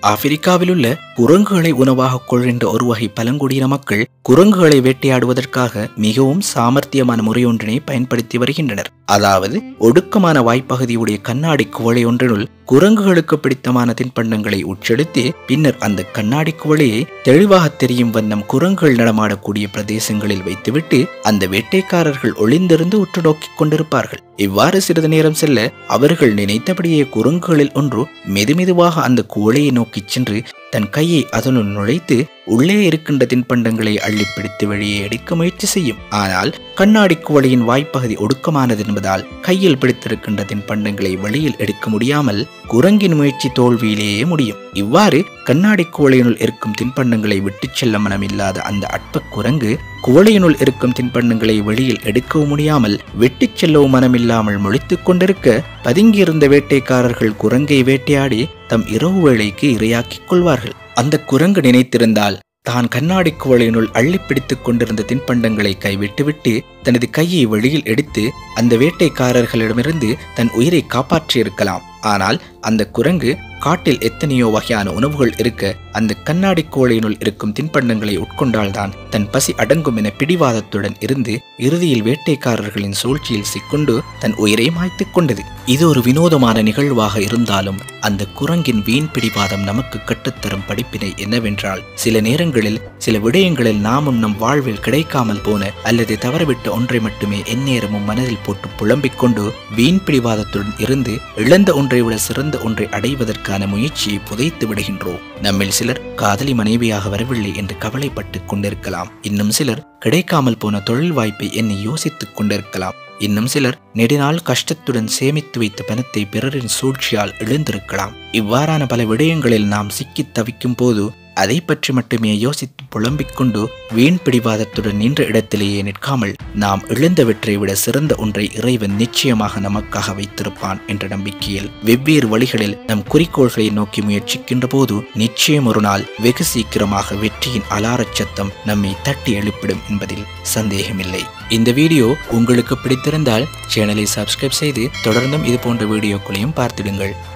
ஆப்பிரிக்காவிலுள்ள குரங்குகளை உணவாக கொள்கின்ற ஒரு வகை பழங்குடியின மக்கள் குரங்குகளை வேட்டையாடுவதற்காக மிகவும் சாமர்த்தியமான முறையொன்றினை பயன்படுத்தி வருகின்றனர் அதாவது ஒடுக்கமான வாய்ப்பகுதியுடைய கண்ணாடி குவளை ஒன்றினுள் குரங்குகளுக்கு பிடித்தமான தின்பண்டங்களை உட்செலுத்தி பின்னர் அந்த கண்ணாடி குவளையை தெளிவாக தெரியும் வண்ணம் குரங்குகள் நடமாடக்கூடிய பிரதேசங்களில் வைத்துவிட்டு அந்த வேட்டைக்காரர்கள் ஒளிந்திருந்து உற்று நோக்கிக் கொண்டிருப்பார்கள் இவ்வாறு சிறிது நேரம் செல்ல அவர்கள் நினைத்தபடியே குரங்குகளில் ஒன்று மெதுமெதுவாக அந்த குவளையை நோக்கிச் சென்று தன் கையை அதனுள் நுழைத்து உள்ளே இருக்கின்ற தின்பண்டங்களை அள்ளி பிடித்து வெளியே எடுக்க முயற்சி செய்யும் ஆனால் கண்ணாடி குவளையின் வாய்ப்பகுதி ஒடுக்கமானது என்பதால் கையில் பிடித்திருக்கின்ற தின்பண்டங்களை வெளியில் எடுக்க முடியாமல் குரங்கின் முயற்சி தோல்வியிலேயே முடியும் இவ்வாறு கண்ணாடி குவளையினுள் இருக்கும் தின்பண்டங்களை விட்டுச் செல்ல மனமில்லாத அந்த அற்ப குரங்கு குவளையினுள் இருக்கும் தின்பண்டங்களை வெளியில் எடுக்கவும் முடியாமல் வெட்டிச் செல்லவும் மனமில்லாமல் முழித்துக் கொண்டிருக்க பதுங்கியிருந்த வேட்டைக்காரர்கள் குரங்கை வேட்டையாடி தம் இரவு வேளைக்கு இரையாக்கிக் கொள்வார்கள் அந்த குரங்கு நினைத்திருந்தால் தான் கண்ணாடி குவளையினுள் அள்ளி பிடித்துக் கொண்டிருந்த தின்பண்டங்களை கைவிட்டுவிட்டு தனது கையை வெளியில் எடுத்து அந்த வேட்டைக்காரர்களிடமிருந்து தன் உயிரை காப்பாற்றியிருக்கலாம் ஆனால் அந்த குரங்கு காட்டில் எத்தனையோ வகையான உணவுகள் இருக்க அந்த கண்ணாடி கோழையினுள் இருக்கும் தின்பண்டங்களை உட்கொண்டால்தான் தன் பசி அடங்கும் என பிடிவாதத்துடன் இருந்து இறுதியில் வேட்டைக்காரர்களின் சூழ்ச்சியில் சிக்கொண்டு தன் உயிரை மாய்த்துக் கொண்டது இது ஒரு வினோதமான நிகழ்வாக இருந்தாலும் அந்த குரங்கின் வீண் பிடிவாதம் நமக்கு கற்றுத்தரும் படிப்பினை என்னவென்றால் சில நேரங்களில் சில விடயங்களில் நாமும் நம் வாழ்வில் கிடைக்காமல் போன அல்லது தவறவிட்ட ஒன்றை மட்டுமே எந்நேரமும் மனதில் போட்டு புலம்பிக் கொண்டு வீண் பிடிவாதத்துடன் இருந்து இழந்த ஒன்றை விட சிறந்த ஒன்றை அடைவதற்கான முயற்சியை புதைத்து விடுகின்றோம் நம்மில் சிலர் காதலி மனைவியாக வரவில்லை என்று கவலைப்பட்டுக் கொண்டிருக்கலாம் இன்னும் சிலர் கிடைக்காமல் போன தொழில் வாய்ப்பை என்னை யோசித்துக் கொண்டிருக்கலாம் இன்னும் சிலர் நெடுநாள் கஷ்டத்துடன் சேமித்து வைத்த பணத்தை பிறரின் சூழ்ச்சியால் இழந்திருக்கலாம் இவ்வாறான பல விடயங்களில் நாம் சிக்கித் தவிக்கும் போது அதை பற்றி மட்டுமே யோசித்து புலம்பிக் கொண்டு வீண் பிடிவாதத்துடன் நின்ற இடத்திலேயே நிற்காமல் நாம் இழந்தவற்றை விட சிறந்த ஒன்றை இறைவன் நிச்சயமாக நமக்காக வைத்திருப்பான் என்ற நம்பிக்கையில் வெவ்வேறு வழிகளில் நம் குறிக்கோள்களை நோக்கி முயற்சிக்கின்ற போது நிச்சயம் ஒரு நாள் வெகு சீக்கிரமாக வெற்றியின் அலாரச் சத்தம் நம்மை தட்டி எழுப்பிடும் என்பதில் சந்தேகமில்லை இந்த வீடியோ உங்களுக்கு பிடித்திருந்தால் சேனலை சப்ஸ்கிரைப் செய்து தொடர்ந்தும் இது போன்ற வீடியோக்களையும் பார்த்திடுங்கள்